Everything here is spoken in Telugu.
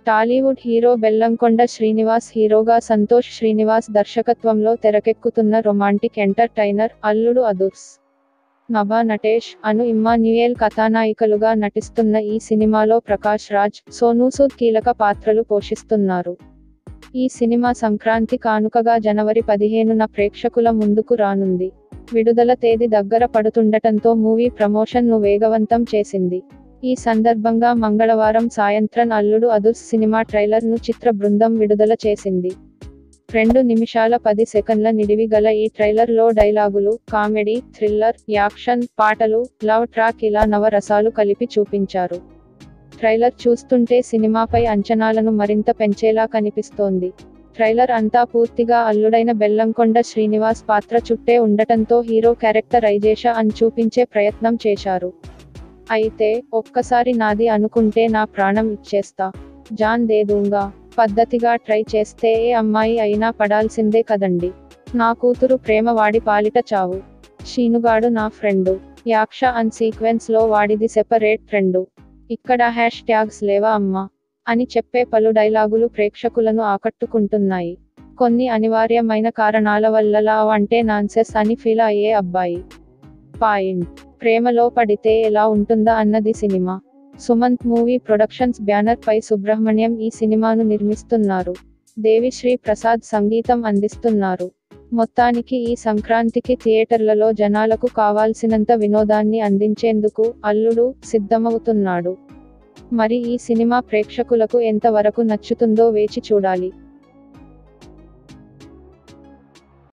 టాలీవుడ్ హీరో బెల్లంకొండ శ్రీనివాస్ హీరోగా సంతోష్ శ్రీనివాస్ దర్శకత్వంలో తెరకెక్కుతున్న రొమాంటిక్ ఎంటర్టైనర్ అల్లుడు అదుర్స్ నభా నటేష్ అను ఇమ్మాన్యుయేల్ కథానాయికలుగా నటిస్తున్న ఈ సినిమాలో ప్రకాష్ రాజ్ సోనూ సూద్ కీలక పాత్రలు పోషిస్తున్నారు ఈ సినిమా సంక్రాంతి కానుకగా జనవరి పదిహేనున ప్రేక్షకుల ముందుకు రానుంది విడుదల తేదీ దగ్గర పడుతుండటంతో మూవీ ప్రమోషన్ ను వేగవంతం చేసింది ఈ సందర్భంగా మంగళవారం సాయంత్రం అల్లుడు అదుర్స్ సినిమా ట్రైలర్ ను చిత్ర బృందం విడుదల చేసింది రెండు నిమిషాల పది సెకండ్ల నిడివి గల ఈ ట్రైలర్ లో డైలాగులు కామెడీ థ్రిల్లర్ యాక్షన్ పాటలు లవ్ ట్రాక్ ఇలా నవరసాలు కలిపి చూపించారు ట్రైలర్ చూస్తుంటే సినిమాపై అంచనాలను మరింత పెంచేలా కనిపిస్తోంది ట్రైలర్ అంతా పూర్తిగా అల్లుడైన బెల్లంకొండ శ్రీనివాస్ పాత్ర చుట్టే ఉండటంతో హీరో క్యారెక్టరైజేష అని చూపించే ప్రయత్నం చేశారు అయితే ఒక్కసారి నాది అనుకుంటే నా ప్రాణం ఇచ్చేస్తా జాన్ దేదూంగా పద్ధతిగా ట్రై చేస్తే ఏ అమ్మాయి అయినా పడాల్సిందే కదండి నా కూతురు ప్రేమ వాడి పాలిట చావు శీనుగాడు నా ఫ్రెండు యాక్ష అన్ సీక్వెన్స్ లో వాడిది సెపరేట్ ఫ్రెండు ఇక్కడ హ్యాష్ ట్యాగ్స్ లేవా అమ్మా అని చెప్పే పలు డైలాగులు ప్రేక్షకులను ఆకట్టుకుంటున్నాయి కొన్ని అనివార్యమైన కారణాల వల్ల లవ్ అంటే నాన్సెస్ అని ఫీల్ అయ్యే అబ్బాయి పాయింట్ ప్రేమలో పడితే ఎలా ఉంటుందా అన్నది సినిమా సుమంత్ మూవీ ప్రొడక్షన్స్ బ్యానర్ పై సుబ్రహ్మణ్యం ఈ సినిమాను నిర్మిస్తున్నారు దేవిశ్రీ ప్రసాద్ సంగీతం అందిస్తున్నారు మొత్తానికి ఈ సంక్రాంతికి థియేటర్లలో జనాలకు కావాల్సినంత వినోదాన్ని అందించేందుకు అల్లుడు సిద్ధమవుతున్నాడు మరి ఈ సినిమా ప్రేక్షకులకు ఎంత వరకు నచ్చుతుందో వేచి చూడాలి